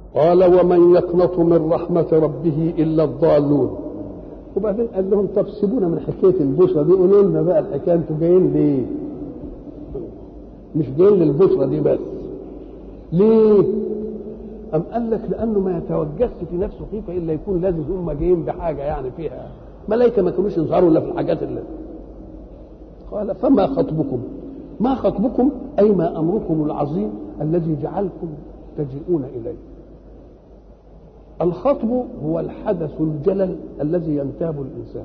قال ومن يقنط من رحمة ربه إلا الضالون وبعدين قال لهم طب سيبونا من حكاية البشرى دي قولوا لنا بقى الحكاية انتوا جايين ليه؟ مش جايين للبشرى دي بس ليه؟ أم قال لك لأنه ما يتوجس في نفسه خيفة إلا يكون لازم هم جايين بحاجة يعني فيها ملائكة ما كانوش يظهروا إلا في الحاجات اللي قال فما خطبكم ما خطبكم أي ما أمركم العظيم الذي جعلكم تجيئون إليه الخطب هو الحدث الجلل الذي ينتاب الإنسان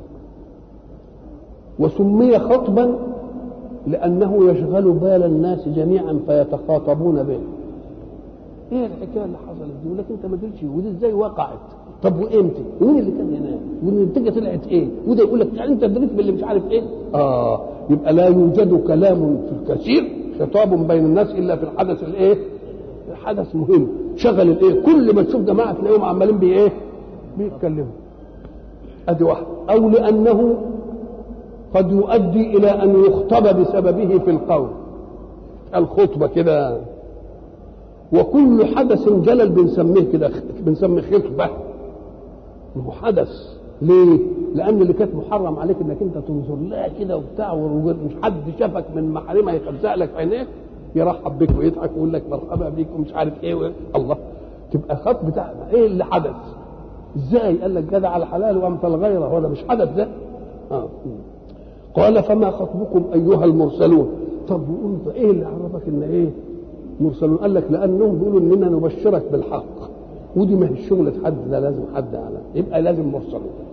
وسمي خطبا لأنه يشغل بال الناس جميعا فيتخاطبون به ايه الحكايه اللي حصلت دي يقول لك انت ما قلتش ودي ازاي وقعت طب وامتى ومين اللي كان هناك والنتيجه طلعت ايه وده يقول لك يعني انت دريت باللي مش عارف ايه اه يبقى لا يوجد كلام في الكثير خطاب بين الناس الا في الحدث الايه الحدث مهم شغل الايه كل ما تشوف جماعه تلاقيهم عمالين بايه بيتكلموا ادي واحد او لانه قد يؤدي الى ان يخطب بسببه في القول الخطبه كده وكل حدث جلل بنسميه كده بنسميه خطبه هو حدث ليه؟ لأن اللي كانت محرم عليك إنك أنت تنظر لها كده وبتاع ومش حد شافك من محارمها يخزق لك عينيك يرحب بك ويضحك ويقول لك مرحبا بك ومش عارف إيه و... الله تبقى خط بتاع إيه اللي حدث؟ إزاي؟ قال لك جدع على الحلال وأمثل غيره هو ده مش حدث ده؟ آه. قال فما خطبكم أيها المرسلون طب وأنت إيه اللي عرفك إن إيه؟ مرسلون قال لك لانهم بيقولوا اننا نبشرك بالحق ودي ما هي شغلة حد ده لازم حد على يبقى لازم مرسلون